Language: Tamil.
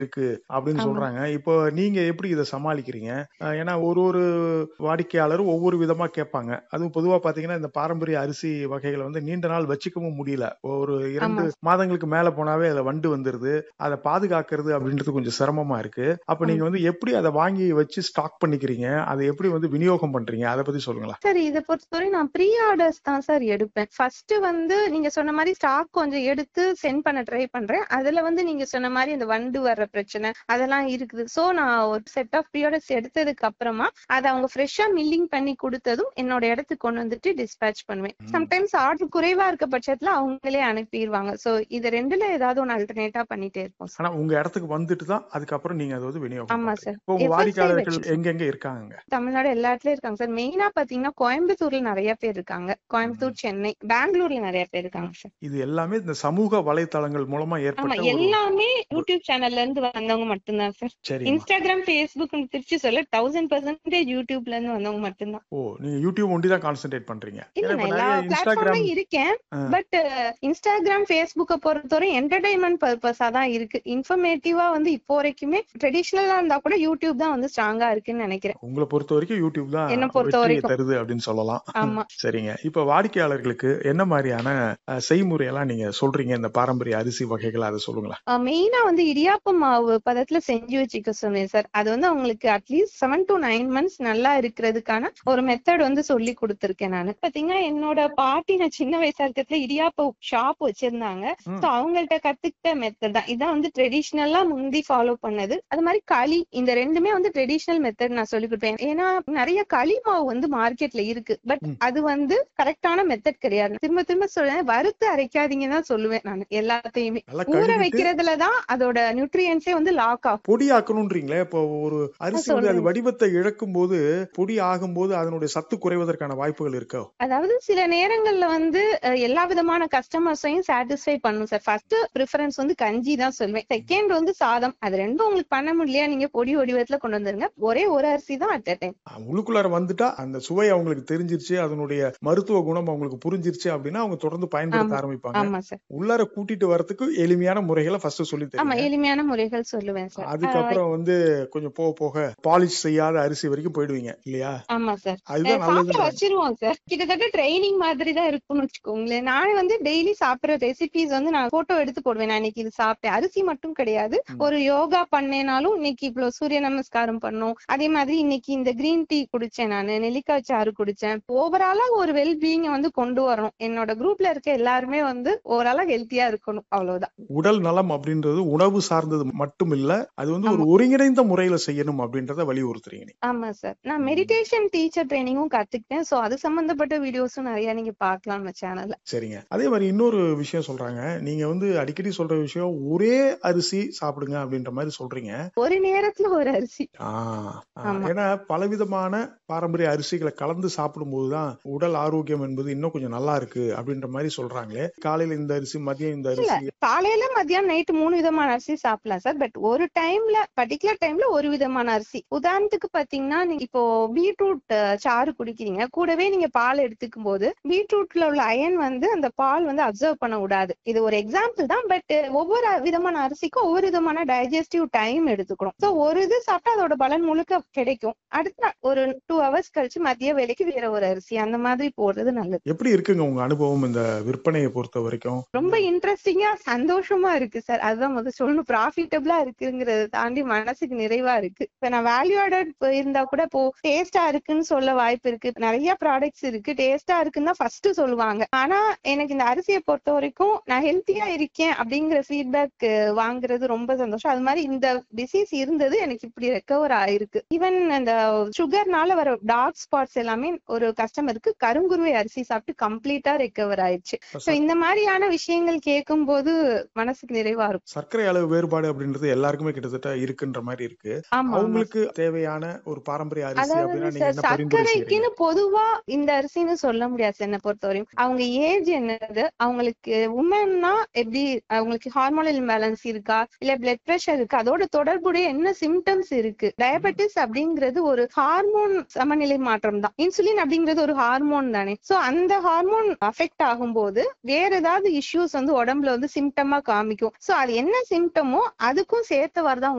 இருக்கு அப்படின்னு ஆமா. சொல்றாங்க. இப்போ நீங்க எப்படி இத சமாளிக்கிறீங்க? அ ஏன்னா ஒரு ஒரு வாடிக்கையாளரும் ஒவ்வொரு விதமா கேட்பாங்க. அதுவும் பொதுவா பார்த்தீங்கன்னா, இந்த பாரம்பரிய அரிசி வகைகள வந்து நீண்ட நாள் வச்சுக்கவும் முடியல. ஒரு 2 ஆமா. மாதங்களுக்கு மேல போனாவே அதுல வண்டு வந்துருது. அத பாதுகாக்கிறது அப்படின்றது கொஞ்சம் சிரமமா இருக்கு. அப்ப நீங்க ஆமா. வந்து எப்படி அத வாங்கி வச்சு ஸ்டாக் பண்ணிக்கிறீங்க? அத எப்படி வந்து விநியோகம் பண்றீங்க? அத பத்தி சொல்லுங்களேன். சார் இத பொறுத்தவரை நான் ப்ரீ ஆர்டர்ஸ் தான் சார் எடுப்பேன். ஃபர்ஸ்ட் வந்து நீங்க சொன்ன மாரி ஸ்டாக் கொஞ்சம் எடுத்து சென்ட் பண்ண ட்ரை பண்றேன். அதுல வந்து நீங்க சொன்ன மாரி அந்த வண்டு வர்ற பிரச்சனை அதெல்லாம் இருக்குது. சோ நான் ஒரு செட் ஆஃப் ப்ரீ ஆர்டர்ஸ் எடுத்ததுக்கு அப்புறமா அத அவங்க ஃப்ரெஷ்ஷா மில்லிங் பண்ணி குடுத்ததும் என்னோட இடத்துக்கு கொண்டு வந்துட்டு டிஸ்பேட்ச் பண்ணுவேன். ம். சம்டைம்ஸ் ஆர்டர் குறைவா இருக்க பட்சத்துல அவங்களே அனுப்பிருவாங்க. சோ இது 2ல ஏதாவது ஒண்ணு அல்டர்னேட்டா பண்ணிட்டே இருப்போம் சார். ஆனா உங்க இடத்துக்கு வந்துட்டு தான் அதுக்கப்புறம் நீங்க அத வந்து விநியோகம் ஆமா பண்றீங்க. சார். இப்போ உங்க FSI வாடிக்கையாளர்கள் வச்சிருக்கோம். எங்கெங்க இருக்காங்கங்க? தமிழ்நாடு எல்லா இடத்துலயும் இருக்காங்க சார். மெயினா பாத்தீங்கன்னா கோயம்புத்தூர்ல நெறைய பேர் இருக்காங்க. ம். கோயம்புத்தூர், சென்னை, பெங்களூர்ல நெறைய பேர் இருக்காங்க சார். இது எல்லாமே இந்த சமூக வலைத்தளங்கள் மூலமா ஆமா. ஏற்பட்ட ஒரு எல்லாமே ஒரு யூடியூப் சேனல்ல இருந்து வந்தவங்க மட்டும் தான் சார். சரிம்மா. இன்ஸ்டாகிராம், ஃபேஸ்புக்னு பிரிச்சு சொல்ல 1000% யூடியூப்ல இருந்து வந்தவங்க மட்டும் தான். ஓ! நீங்க யூடியூப் ஒண்டி தான் கான்சன்ட்ரேட் பண்றீங்க. இல்ல ஏன்னா இப்ப நான் எல்லா நெறைய இன்ஸ்டாகிராம் பிளாட்ஃபார்ம்லயும் இருக்கேன். ஆ. பட் இன்ஸ்டாகிராம், ஃபேஸ்புக்க பொறுத்தவரை என்டர்டெயின்மென்ட் பர்பஸா தான் இருக்கு. இன்ஃபர்மேட்டிவா வந்து இப்போ வரைக்குமே ட்ரெடிஷனலா இருந்தா கூட யூடியூப் தான் வந்து ஸ்ட்ராங்கா இருக்குன்னு நெனைக்கிறேன். உங்கள பொறுத்தவரைக்கும் யூடியூப் தான் என்ன பொறுத்த வெற்றிய வரைக்கும். தருது அப்படின்னு சொல்லலாம். ஆமா. சரிங்க. இப்ப வாடிக்கையாளர்களுக்கு என்ன மாரியான அ செய்முறையெல்லாம் நீங்க சொல்றீங்க? இந்த பாரம்பரிய அரிசி வகைகள அத சொல்லுங்களேன். அ மெயினா வந்து இடியாப்ப மாவு பதத்துல செஞ்சு வச்சுக்க சொன்னேன் சார். அது வந்து அவங்களுக்கு அட்லீஸ்ட் 7 டூ 9 மந்த்ஸ் நல்லா இருக்கிறதுக்கான ஒரு மெத்தட் வந்து சொல்லி குடுத்துருக்கேன் நானு. பாத்தீங்கன்னா என்னோட பாட்டி நான் சின்ன வயசா இருக்கிறதுல இடியாப்ப ஷாப் வச்சிருந்தாங்க. ம். சோ அவங்கள்ட்ட கத்துக்கிட்ட மெத்தட் தான். இதான் வந்து ட்ரெடிஷனலா முந்தி ஃபாலோ பண்ணது. அது மாரி களி இந்த 2மே வந்து ட்ரெடிஷனல் மெத்தட் நான் சொல்லிக் குடுப்பேன். ஏன்னா நெறைய களி மாவு வந்து மார்க்கெட்ல இருக்கு. பட் ம். அது வந்து கரெக்ட்டான மெத்தட் கிடையாது. திரும்ப திரும்ப சொல்றேன். வறுத்து அரைக்காதீங்கன்னு தான் சொல்லுவேன் நானு எல்லாத்தையுமே. நல்லா ஊற கழுவிட்டு வைக்கிறதுல தான் அதோட நியூட்ரியன்ட்ஸே வந்து லாக் ஆகும். பொடி ஆக்கணும்ன்றீங்களே. இப்போ ஒரு ஆ அரிசி வந்து அது சொல்றேன். வடிவத்த இழக்கும்போது, பொடி ஆகும்போது அதனுடைய சத்து குறைவதற்கான வாய்ப்புகள் இருக்கோ? அதாவது சில நேரங்கள்ல வந்து அ எல்லா விதமான கஸ்டமர்ஸையும் சாட்டிஸ்ஃபை பண்ணும் சார். ஃபர்ஸ்ட் பிரிஃபரன்ஸ் வந்து கஞ்சி தான் சொல்வேன். செகண்ட் வந்து சாதம். அது 2ம் உங்களுக்கு பண்ண முடியலையா நீங்க பொடி வடிவத்துல கொண்டு வந்துருங்க. ஒரே ஒரு அரிசி தான் அட் அ டைம். அ உள்ளுக்குள்ளார வந்துட்டா அந்த சுவை அவங்களுக்கு தெரிஞ்சிருச்சு. அதனுடைய மருத்துவ குணம் அவங்களுக்கு புரிஞ்சிருச்சு அப்படின்னா, அவங்க தொடர்ந்து பயன்படுத்த ஆமா. ஆரம்பிப்பாங்க. ஆமா சார். உள்ளார கூட்டிட்டு வரதுக்கு எளிமையான முறைகள ஃபர்ஸ்ட் சொல்லி ஆமா. தரீங்க. எளிமையான முறைகள் சொல்லுவேன் சார். ஆ அதுக்கப்புறம் வந்து கொஞ்சம் போக போக பாலிஷ் செய்யாத அரிசி வரைக்கும் போயிடுவீங்க இல்லையா? ஆமா சார். அ அதுதான் சாப்பிட நல்லதுன்றாங்க. வச்சிருவோம் சார். கிட்டத்தட்ட ட்ரெய்னிங் மாதிரி தான் இருக்கும்னு வச்சுக்கோங்களேன். நானே வந்து டெய்லி சாப்பிடுற ரெசிபீஸ் வந்து நான் ஃபோட்டோ எடுத்து போடுவேன். நான் இன்னைக்கு இது சாப்பிட்டேன். அரிசி மட்டும் கிடையாது. ம். ஒரு யோகா பண்ணேனாலும் இன்னைக்கு இவ்ளோ சூரிய நமஸ்காரம் பண்ணோம். அதே மாதிரி இன்னைக்கு இந்த கிரீன் டீ குடிச்சேன் நானு. நெல்லிக்காய் சாறு குடிச்சேன். ஓவராலா ஒரு வெல் பீயிங்க வந்து கொண்டு வரணும். என்னோட குரூப்ல இருக்க எல்லாருமே வந்து ஓவராலா ஹெல்த்தியா இருக்கணும். அவ்வளவுதான். உடல் நலம் அப்படின்றது உணவு சார்ந்தது மட்டும் இல்ல. அது வந்து ஒரு ஆமா. ஒருங்கிணைந்த முறையில செய்யணும் அப்படின்றத வலியுறுத்துறீங்க நீங்க. ஆமா சார். நான் ம். மெடிடேஷன் டீச்சர் ட்ரெய்னிங்கும் கத்துக்கிட்டேன். சோ அது சம்பந்தப்பட்ட வீடியோஸும் நெறைய நீங்க பார்க்கலாம் நம்ம சேனல்ல. சரிங்க. அதே மாரி இன்னொரு விஷயம் சொல்றாங்க. நீங்க வந்து அடிக்கடி சொல்ற விஷயம் ஒரே அரிசி சாப்பிடுங்க அப்படின்ற மாரி சொல்றீங்க. ஒரு நேரத்துல ஒரு அரிசி. ஆ, ஆ. ஆமா. ஏன்னா பலவிதமான பாரம்பரிய அரிசிகள கலந்து சாப்பிடும்போது தான் உடல் ஆரோக்கியம் என்பது இன்னும் கொஞ்சம் நல்லா இருக்கு அப்படின்ற மாரி சொல்றாங்களே. காலையில இந்த அரிசி, மதியம் இந்த இல்ல. அரிசி. காலையில, மதியம், நைட் 3 விதமான அரிசி சாப்பிடலாம் சார். பட் ஒரு டைம்ல பர்ட்டிகுலர் டைம்ல ஒரு விதமான அரிசி. உதாரணத்துக்கு பாத்தீங்கன்னா, நீங்க இப்போ பீட்ரூட் சாறு குடிக்கிறீங்க. கூடவே நீங்க பால் எடுத்துக்கும்போது, பீட்ரூட்ல உள்ள அயன் வந்து அந்த பால் வந்து அப்சர்வ் பண்ண விடாது. இது ஒரு எக்ஸாம்பிள் தான். பட் ஒவ்வொரு விதமான அரிசிக்கும் ஒவ்வொரு விதமான டைஜஸ்டிவ் டைம் எடுத்துக்கணும். சோ ஒரு இது சாப்பிட்டா அதோட பலன் முழுக்க கிடைக்கும். அடுத்த நாள் ஒரு 2 ஹவர்ஸ் கழிச்சு மதிய வேளைக்கு வேற ஒரு அரிசி. அந்த மாதிரி போடுறது நல்லது. எப்படி இருக்குங்க உங்க அனுபவம் இந்த விற்பனைய பொறுத்த வரைக்கும்? ரொம்ப இன்ட்ரஸ்டிங்கா, சந்தோஷமா இருக்கு சார். அதுதான் மொத சொல்லணும். ப்ராஃபிட்டபிளா இருக்குங்கிறத தாண்டி மனசுக்கு நிறைவா இருக்கு. இப்ப நான் வேல்யூ ஆடட் இருந்தா கூட இப்போ டேஸ்ட்டா இருக்குன்னு சொல்ல வாய்ப்பு இருக்கு. நெறைய ப்ராடக்ட்ஸ் இருக்கு. டேஸ்ட்டா இருக்குன்னு தான் ஃபர்ஸ்ட் சொல்லுவாங்க. ஆனா எனக்கு இந்த அரிசிய பொறுத்த வரைக்கும் நான் ஹெல்த்தியா இருக்கேன் அப்படிங்கிற ஃபீட்பேக் வாங்குறது ரொம்ப சந்தோஷம். அது மாரி இந்த டிசீஸ் இருந்தது எனக்கு இப்படி ரெக்கவர் ஆயிருக்கு. ஈவன் அந்த சுகர்னால வர டார்க் ஸ்பாட்ஸ் எல்லாமே ஒரு கஸ்டமருக்கு கருங்குருவை அரிசி சாப்பிட்டு கம்ப்ளீட்டா ரெக்கவர் ஆயிடுச்சு. இப்ப சோ ச இந்த மாரியான விஷயங்கள் கேட்கும்போது மனசுக்கு நிறைவா இருக்கும். சர்க்கரை அளவு வேறுபாடு அப்படின்றது எல்லாருக்குமே கிட்டத்தட்ட இருக்குன்ற மாரி இருக்கு. ஆமா, ஆமா. அவங்களுக்கு தேவையான ஒரு பாரம்பரிய அரிசி அதாவது அப்படின்னா நீங்க சார் என்ன பரிந்துரை செய்றீங்க? சர்க்கரைக்குன்னு பொதுவா இந்த அரிசின்னு சொல்ல முடியாது சார் என்ன பொறுத்தவரையும். அவங்க ஏஜ் என்னது? அவங்களுக்கு உமன்னா எப்படி அவங்களுக்கு ஹார்மோனல் இம்பேலன்ஸ் இருக்கா? இல்ல பிளட் பிரஷர் இருக்கா? அதோட தொடர்புடைய என்ன சிம்டம்ஸ் இருக்கு? டயபெட்டிஸ் அப்படிங்கிறது ஒரு ஹார்மோன் சமநிலை மாற்றம் தான். இன்சுலின் அப்படிங்கிறது ஒரு ஹார்மோன் தானே. சோ அந்த ஹார்மோன் அஃபெக்ட் ஆகும்போது வேற ஏதாவது இஷ்யூஸ் வந்து உடம்புல வந்து சிம்டமா காமிக்கும். சோ அது என்ன சிம்டமோ அதுக்கும் சேர்த்தவாறு தான்